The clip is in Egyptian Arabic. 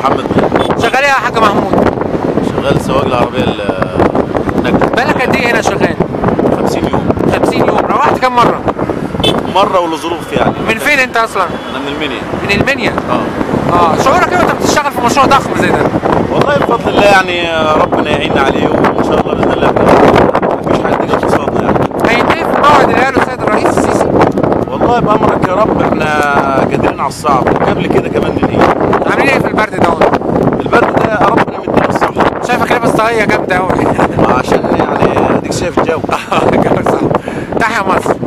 محمد غالي شغال ايه يا حاج محمود شغال سواق العربيه النجدة بقالك قد ايه هنا شغال 50 يوم 50 يوم روحت كام مره مره ولظروف يعني من فين انت اصلا انا من المنيا من المنيا اه اه شعورك ايه وانت بتشتغل في مشروع ضخم زي ده والله بفضل الله يعني ربنا يعيننا عليه وان شاء الله باذن الله مفيش حد يجي قصادنا يعني هينتهي في الموعد اللي قاله السيد الرئيس السيسي والله بامرك يا رب احنا قادرين على الصعب وقبل كده كمان ننهي عاملين ايه في البرد ده البرد ده ربنا مدينا الصحه شايفك لابس طاقيه جامده قوي عشان يعني اديك شايف الجو تحيا مصر